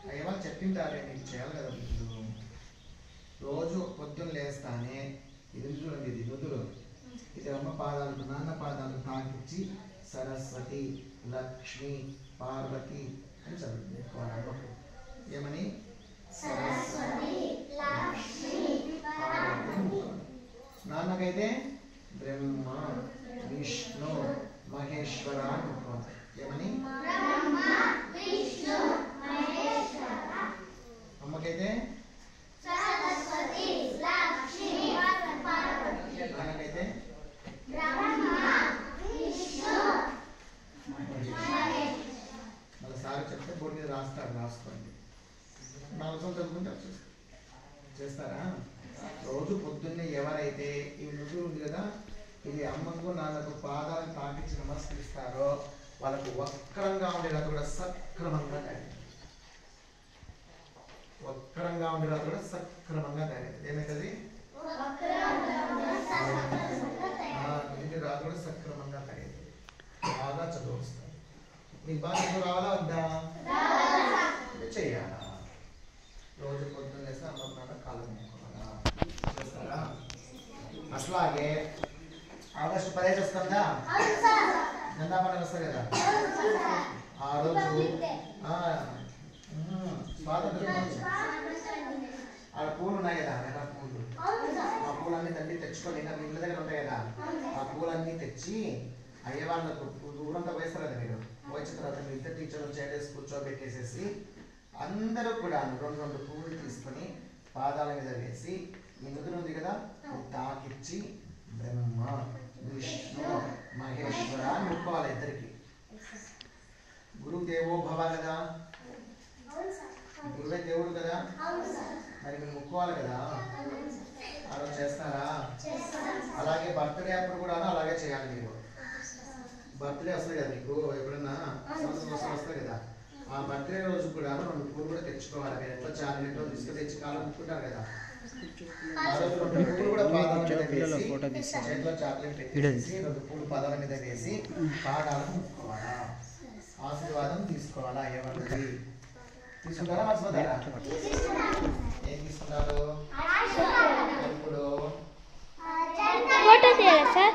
అయ్యా చెప్పింటారే నీకు చేయాలి కదా ముందు రోజు పొద్దున్న లేస్తానే ఇది చూడండి ఇది నుదురు ఇది అమ్మ పాదాలకు నాన్న పాదాలకు తాకిచ్చి సరస్వతి లక్ష్మి పార్వతి అని చదువుకోవాలి అమ్మకు ఏమని సరస్వతి పార్వతి అని అనుకోవాలి. నాన్నకైతే బ్రహ్మ విష్ణు మహేశ్వర అని అనుకోవాలి ఏమని అమ్మకైతే నాన్నకైతే మళ్ళీ సార్ చెప్తే బోర్డు మీద రాస్తారు రాసుకోండి నాలుగు సంవత్సరాలు చదువుకుంటే వచ్చేస్తారు. చేస్తారా రోజు పొద్దున్నే ఎవరైతే ఈ నుదురు ఉంది కదా ఇది అమ్మకు నాన్నకు పాదాలను తాకించి నమస్కరిస్తారో వాళ్ళకు వక్రంగా ఉండేలా కూడా సక్రమంగా తయారు వక్రంగా ఉండేలా కూడా సక్రమంగా తయారు ఏమవుతుంది ఆ, ఇంటి రాదు కూడా సక్రమంగా తయారు బాగా చదువు వస్తుంది మీకు బాగా చదువు రావాలా వద్దా ఇది చెయ్యాలా రోజు పొద్దున్న లేస్తే అమ్మ నాన్న కాలు మొక్కోవాలా చేస్తారా అట్లాగే ఆగస్టు పదిహేను వస్తుందా జెండా పండుగ వస్తుంది కదా ఆ రోజు ఆ, ఉమ్, స్వాతంత్ర దినోత్సవం. ఆడ పూలు ఉన్నాయి కదా నెల పూలు ఆ పూలన్నీ తల్లి తెచ్చుకొని ఇంకా మీ ఇళ్ళ దగ్గర ఉంటాయి కదా ఆ పూలన్నీ తెచ్చి అయ్యే వాళ్ళకు ఊరంతా పోయిస్తారు కదా మీరు పోయిన తర్వాత మీ ఇద్దరు టీచర్లు చేరేసి కూర్చోబెట్టేసేసి అందరూ కూడా రెండు రెండు పువ్వులు తీసుకొని పాదాల మీద వేసి మీ నుదురు ఉంది కదా ఇది తాకిచ్చి బ్రహ్మ విష్ణు మహేశ్వర అని ముక్కోవాలి ఇద్దరికి గురువు దేవో భవ కదా గురువే దేవుడు కదా మరి మీరు ముక్కోవాలి కదా ఆ రోజు చేస్తారా అలాగే బర్త్డే అప్పుడు కూడా అలాగే చేయాలి మీరు బర్త్డే వస్తుంది కదా మీకు ఎప్పుడన్నా సంవత్సరం వస్తే వస్తుంది కదా ఆ బర్త్డే రోజు కూడా రెండు పూలు కూడా తెచ్చుకోవాలి మీరు ఎట్లా చాక్లెట్ తీసుకు తెచ్చి కాలం ముక్కుంటారు కదా ఆ రోజు రెండు పూలు కూడా పాదాల మీద వేసి చేతిలో చాక్లెట్ పెట్టేసి రెండు పూలు పాదాల మీద వేసి పాదాలను ముక్కోవాలా ఆశీర్వాదం తీసుకోవాలా ఎవరిది తీసుకుంటారా మర్చిపోతారా ఏం తీసుకున్నారు ఎప్పుడు ఫోటో తీయాలా సార్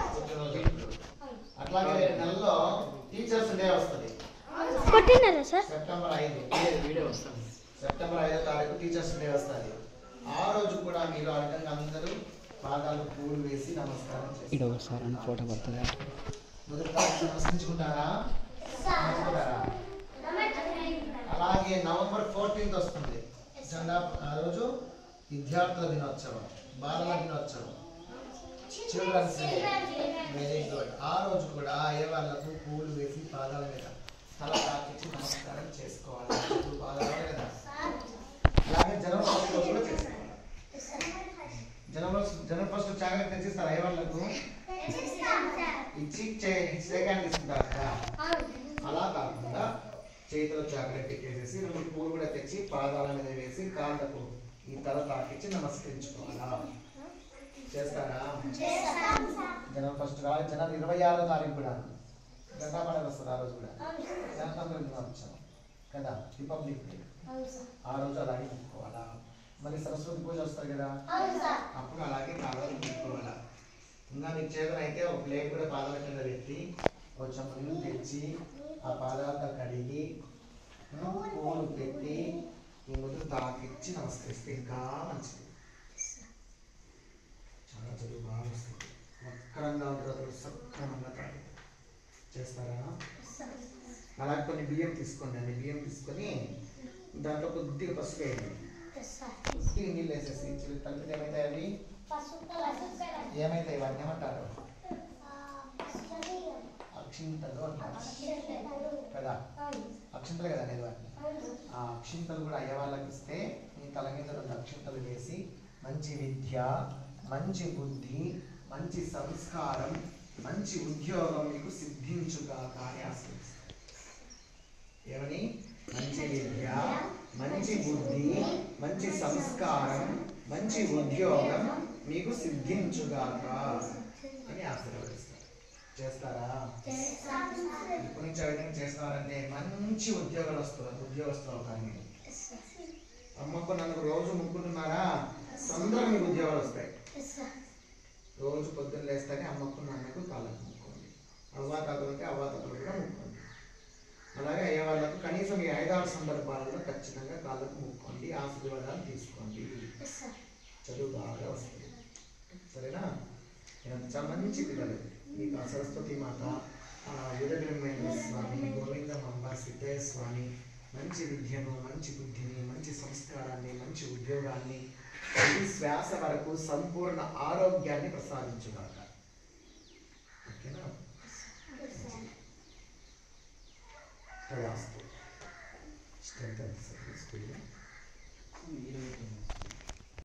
అట్లాగే రేపు నెలలో టీచర్స్ డే వస్తుంది కొట్టినారా సార్ సెప్టెంబర్ ఐదు వీడియో వస్తుంది సెప్టెంబర్ ఐదో తారీఖు టీచర్స్ డే వస్తుంది ఆ రోజు కూడా మీరు ఆ విధంగా అందరూ పాదాలు పూలు వేసి నమస్కారం ఇడు చేస్తారు ఒకసారి అని ఫోటో పడుతుందా మొదటి తారీఖు నమస్కరించుకుంటారా నమస్కారా అలాగే నవంబర్ ఫోర్టీన్త్ వస్తుంది జెండా ఆ రోజు విద్యార్థుల దినోత్సవం బాలల దినోత్సవం చిల్డ్రన్స్ వెరీ గుడ్ ఆ రోజు కూడా ఏ వాళ్ళకు పూలు వేసి పాదాల మీద తల తాకించి నమస్కారం చేసుకోవాలి పూలు బాగా రావాలి కదా అలాగే జనం ఫస్ట్ రోజు కూడా చేసుకోవాలి జనం జనం ఫస్ట్ చాక్లెట్ తెచ్చిస్తారు ఏ వాళ్ళకు ఇచ్చి సెకండ్ తీసుకుంటారు కదా అలా కాకుండా చేతిలో చాక్లెట్ ఎక్కేసేసి రెండు పూలు కూడా తెచ్చి పాదాల మీద వేసి కాళ్ళకు ఈ తల తాకించి నమస్కరించుకోవాలా చేస్తారా జనం ఫస్ట్ కావాలి జనవరి ఇరవై ఆరో తారీఖు కూడా గంటా పండుగ వస్తుంది ఆ రోజు కూడా గణతంత్ర దినోత్సవం కదా రిపబ్లిక్ డే ఆ రోజు అలాగే ముట్టుకోవాలా మళ్ళీ సరస్వతి పూజ వస్తుంది కదా అప్పుడు అలాగే కాలాలు ముట్టుకోవాలా ఇంకా మీకు చేతనైతే ఒక ప్లేట్ కూడా పాదాల కింద పెట్టి కొంచెం నీళ్ళు తెచ్చి ఆ పాదాలతో కడిగి ఉమ్, పూలు పెట్టి ఈ ముద్దు తాకిచ్చి నమస్కరిస్తే ఇంకా మంచిది చాలా చదువు బాగా వస్తుంది వక్రంగా ఉంటుంది అతను సక్రమంగా తాగి చేస్తారా అలాగే కొన్ని బియ్యం తీసుకోండి అండి బియ్యం తీసుకొని దాంట్లో కొద్దిగా పసుపు వేయండి కొద్దిగా నీళ్ళు వేసేసి చిల్లి కలిపితే ఏమైతాయి అవి ఏమైతాయి వాటిని ఏమంటారు అక్షింతలు అంటారు కదా అక్షింతలు కదా అనేది వాటిని ఆ అక్షింతలు కూడా అయ్యే వాళ్ళకి ఇస్తే మీ తల మీద రెండు అక్షింతలు వేసి మంచి విద్య మంచి బుద్ధి మంచి సంస్కారం మంచి ఉద్యోగం మీకు సిద్ధించుగాక అని ఆశిస్తారు ఏమని మంచి విద్య మంచి బుద్ధి మంచి సంస్కారం మంచి ఉద్యోగం మీకు సిద్ధించుగాక అని ఆశీర్వదిస్తారు చేస్తారా ఇప్పటి నుంచి ఆ విధంగా చేస్తున్నారంటే మంచి ఉద్యోగాలు వస్తారు ఉద్యోగస్తులు అవుతారు మీరు అమ్మకు నన్ను రోజు ముక్కుంటున్నారా తొందరగా మీకు ఉద్యోగాలు వస్తాయి రోజు పొద్దున్న లేస్తానే అమ్మకు నాన్నకు కాళ్ళకు ముక్కోండి అవ్వాతాతలు ఉంటే అవ్వాతాతలు కూడా ముక్కోండి అలాగే అయ్యే వాళ్ళకు కనీసం ఈ ఐదారు సందర్భాలలో ఖచ్చితంగా కాళ్ళకు ముక్కోండి ఆశీర్వాదాలు తీసుకోండి చదువు బాగా వస్తుంది సరేనా నేను చాలా మంచి పిల్లలు మీకు ఆ సరస్వతి మాత ఆ వీరబ్రహ్మేంద్ర స్వామి గోవిందమ్మ సిద్ధయ్య స్వామి మంచి విద్యను మంచి బుద్ధిని మంచి సంస్కారాన్ని మంచి ఉద్యోగాన్ని ప్రతి శ్వాస వరకు సంపూర్ణ ఆరోగ్యాన్ని ప్రసాదించుగాక ఓకేనా తదాస్తు స్ట్రెంత్ ఎంత సార్ స్కూల్లో